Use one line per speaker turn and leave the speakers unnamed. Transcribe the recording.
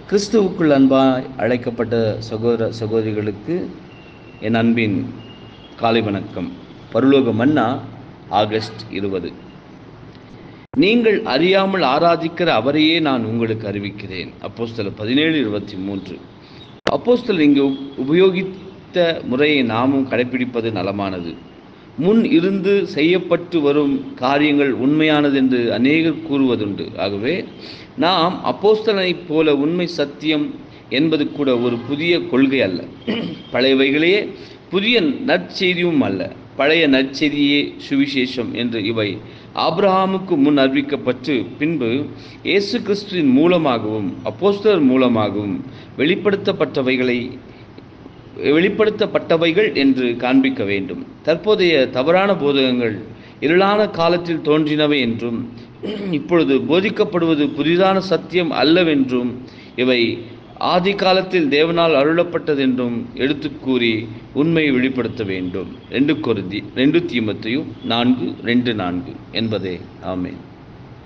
கிறிஸ்துவுக்குள் அன்பாய் அழைக்கப்பட்ட சகோதர சகோதரிகளுக்கு என் அன்பின் காலை வணக்கம் பரலோக மன்னா ஆகஸ்ட் இருபது நீங்கள் அறியாமல் ஆராதிக்கிற அவரையே நான் உங்களுக்கு அறிவிக்கிறேன் அப்போஸ்தலர் பதினேழு இருபத்தி மூன்று அப்போஸ்தலர் இங்கு உபயோகித்த முறையை நாமும் கடைபிடிப்பது நலமானது முன் இருந்து செய்யப்பட்டு வரும் காரியங்கள் உண்மையானது என்று அநேகர் கூறுவதுண்டு ஆகவே நாம் அப்போஸ்தலனைப் போல உண்மை சத்தியம் என்பது கூட ஒரு புதிய கொள்கை அல்ல பழையவைகளே புதிய நற்செய்தியும் அல்ல பழைய நற்செய்தியே சுவிசேஷம் என்று இவை ஆப்ரஹாமுக்கு முன் அறிவிக்கப்பட்டு பின்பு இயேசு கிறிஸ்துவின் மூலமாகவும் அப்போஸ்தலர் மூலமாகவும் வெளிப்படுத்தப்பட்டவைகளை வெளிப்படுத்தப்பட்டவைகள் என்று காண்பிக்க வேண்டும் தற்போதைய தவறான போதகங்கள் இருளான காலத்தில் தோன்றினவை என்றும் இப்பொழுது போதிக்கப்படுவது புதிதான சத்தியம் அல்லவென்றும் இவை ஆதி காலத்தில் தேவனால் அருளப்பட்டதென்றும் எடுத்து கூறி உண்மையை வெளிப்படுத்த வேண்டும் ரெண்டு கொருதி ரெண்டு தீமத்தையும் நான்கு ரெண்டு நான்கு என்பதே ஆமேன்